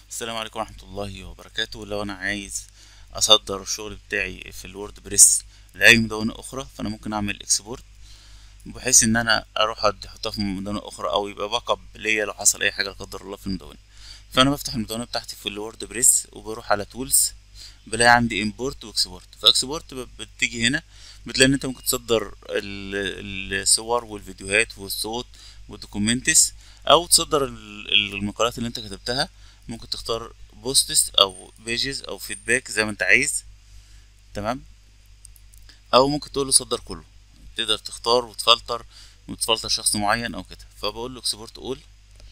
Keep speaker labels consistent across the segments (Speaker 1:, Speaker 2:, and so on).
Speaker 1: السلام عليكم ورحمة الله وبركاته لو أنا عايز أصدر الشغل بتاعي في الوورد بريس لأي مدونة أخرى فأنا ممكن أعمل إكسبورت بحيث إن أنا أروح أدي أحطها في مدونة أخرى أو يبقى باك اب ليا لو حصل أي حاجة لا قدر الله في المدونة فأنا بفتح المدونة بتاعتي في الوورد بريس وبروح على تولز بلاقي عندي امبورت واكسبورت فاكسبورت بتيجي هنا بتلاقي ان انت ممكن تصدر ال- الصور والفيديوهات والصوت والدوكومنتس او تصدر ال- المقالات اللي انت كتبتها ممكن تختار بوستس او بيجز او فيدباك زي ما انت عايز تمام او ممكن تقول له صدر كله تقدر تختار وتفلتر وتفلتر شخص معين او كده فبقول له اكسبورت اول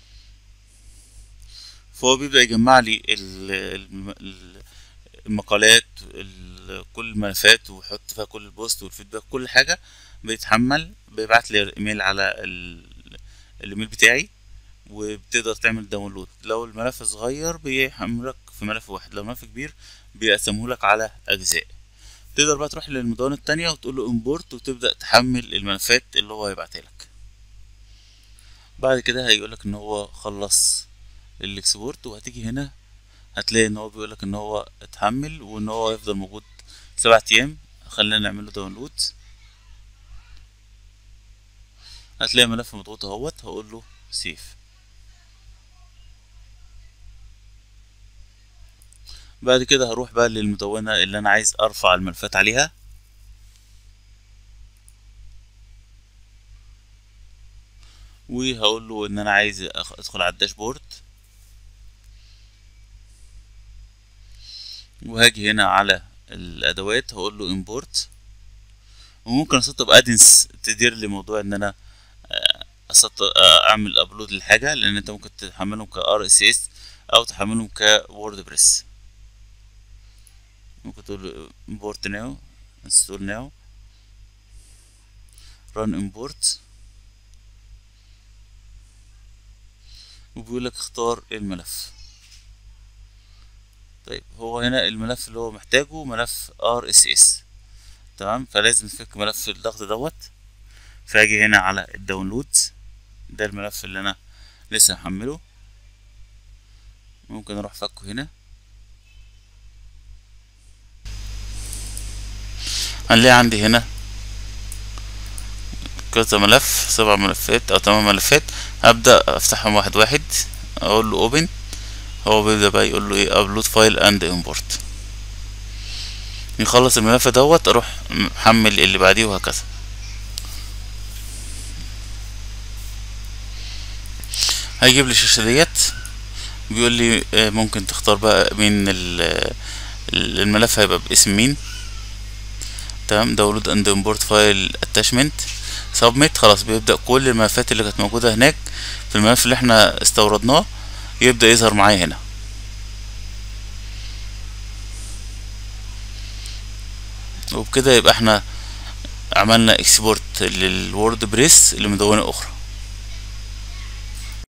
Speaker 1: فهو بيبدأ يجمع لي ال ال المقالات ال- كل الملفات ويحط فيها كل البوست والفيدباك كل حاجة بيتحمل بيبعت لي ايميل على ال- الايميل بتاعي وبتقدر تعمل داونلود لو الملف صغير بيحملك في ملف واحد لو الملف كبير بيقسمه لك على اجزاء تقدر بقى تروح للمدونة التانية وتقول له امبورت وتبدأ تحمل الملفات اللي هو هيبعتها لك بعد كده هيقولك ان هو خلص الاكسبورت وهتيجي هنا هتلاقي ان هو بيقولك ان هو اتحمل وان هو يفضل موجود سبعة ايام خلينا نعمل له داونلود هتلاقي ملف مضغوط اهوت هقول له سيف بعد كده هروح بقى للمدونة اللي انا عايز ارفع الملفات عليها وهقول له ان انا عايز أخ- ادخل على الداشبورد وهاجي هنا على الادوات هقول له امبورت وممكن اسطب ادنس تدير لي موضوع ان انا آه، اسطب آه، اعمل ابلود للحاجه لان انت ممكن تحملهم ك ار اس اس او تحملهم كوورد بريس ممكن تقول له import now install now run import وبيقول لك اختار الملف طيب هو هنا الملف اللي هو محتاجه ملف RSS تمام فلازم نفك ملف الضغط دوت فاجي هنا على الداونلود ده الملف اللي انا لسه محمله ممكن اروح فكه هنا هنلاقي عندي هنا كذا ملف سبع ملفات او تمن ملفات هبدأ افتحهم واحد واحد اقول له اوبن هو بيبدأ بقى يقول له ايه ابلود فايل اند امبورت يخلص الملف دوت اروح محمل اللي بعديه وهكذا هيجيب لي الشاشة ديت بيقول لي آه، ممكن تختار بقى مين ال- ال- الملف هيبقى باسم مين تمام داونلود اند امبورت فايل اتاشمنت سبميت خلاص بيبدأ كل الملفات اللي كانت موجودة هناك في الملف اللي احنا استوردناه يبدأ يظهر معايا هنا وبكده يبقى احنا عملنا اكسبورت للوورد بريس لمدونة اخرى